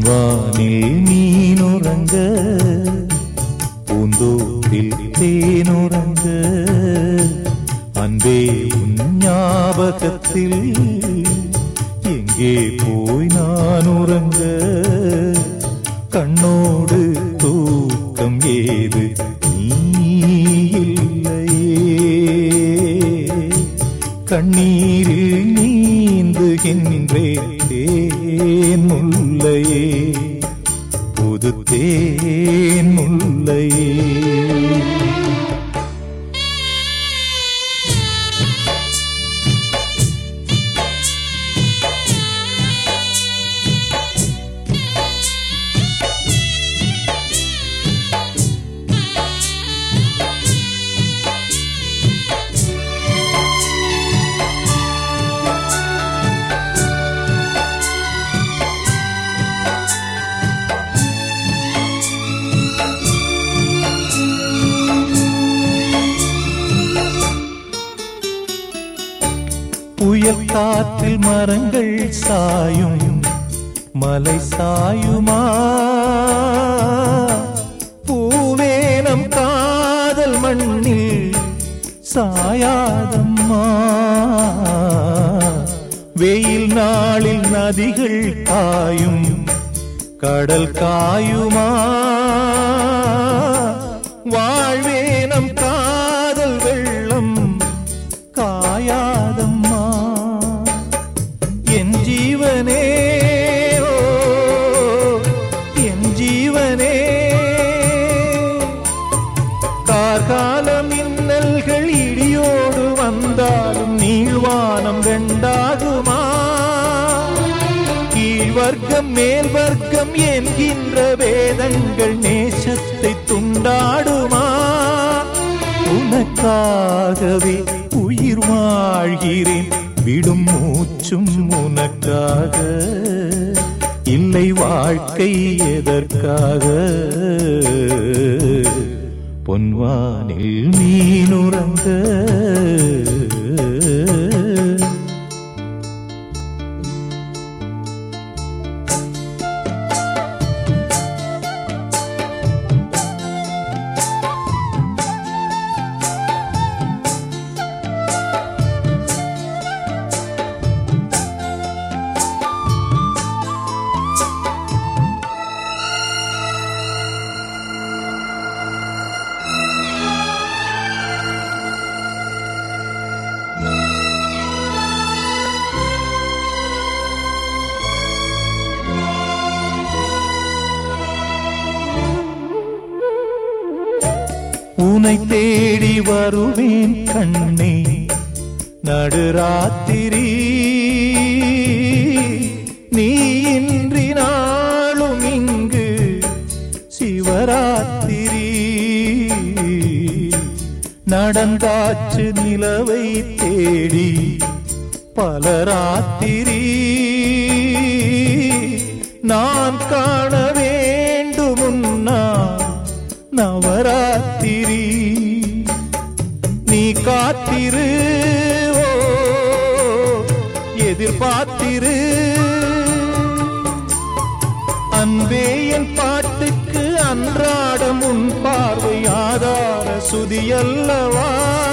பொன்வானில் மீனுறங்க பூந்தோப்பில் தேனுறங்க அன்பே உன் ஞாபகத்தில் எங்கே போய் நான் உறங்க கண்ணோடு தூக்கம் ஏது நீ இல்லையே கண்ணீரில் நீந்துகின்றேன் தேன் முல்லையே புது தேன் முல்லையே புயல் காற்றில் மரங்கள் சாயும் மலை சாயுமா பூவேனம் காதல் மண்ணில் சாயாதம்மா வெயில் நாளில் நதிகள் காயும் கடல் காயுமா வாழ்வேனம் காதல் வெள்ளம் காயாதம்மா என் ஜீவனே ஓ, என் ஜீவனே கார்கால மின்னல்கள் இடியோடு வந்தாலும் நீழ்வானம் ரெண்டாகுமா கீழ் வர்க்கம் மேல் வர்க்கம் என்கின்ற வேதங்கள் நேசத்தை துண்டாடுமா உனக்காகவே உயிர் வாழ்கிறேன் விடும் மூச்சும் உனக்காக இல்லை வாழ்க்கை எதற்காக பொன்வானில் மீனுறங்க உனை தேடி வருவேன் கண்ணே நடுராத்திரி நீ இன்றி நாளும் இங்கு சிவராத்திரி நடந்தாச்சு நிலவை தேடி பல ராத்திரி நான் காண வேண்டுமுன்னா நவராத்திரி நீ காத்திரு ஓ, எதிர்பார்த்திரு அன்பே என் பாட்டுக்கு அன்றாடம் உன் பார்வை ஆதார சுதியல்லவா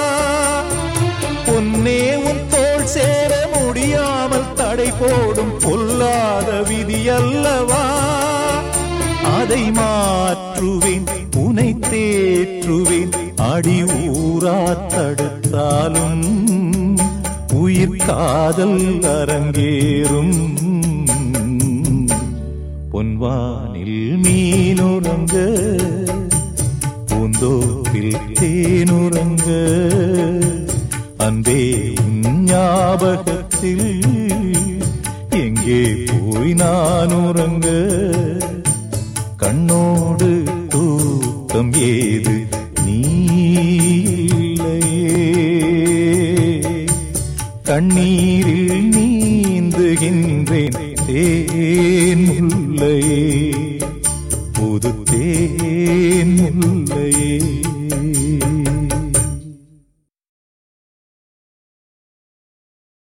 பொன்னே உன் தோள் சேர முடியாமல் தடை போடும் பொல்லாத விதியல்லவா அதை மாற்றுவேன் உனை தேற்றுவேன் அடி ஊரா தடுத்தாலும் உயிர் காதல் அரங்கேறும் பொன்வானில் மீனுறங்க பூந்தோப்பில் தேனுறங்க அன்பே உன் ஞாபகத்தில் எங்கே போய் நான் உறங்க கண்ணோடு தூக்கம் ஏது நீ இல்லையே கண்ணீரில் நீந்துகின்றேன் தேன் முல்லையே புது தேன் முல்லையே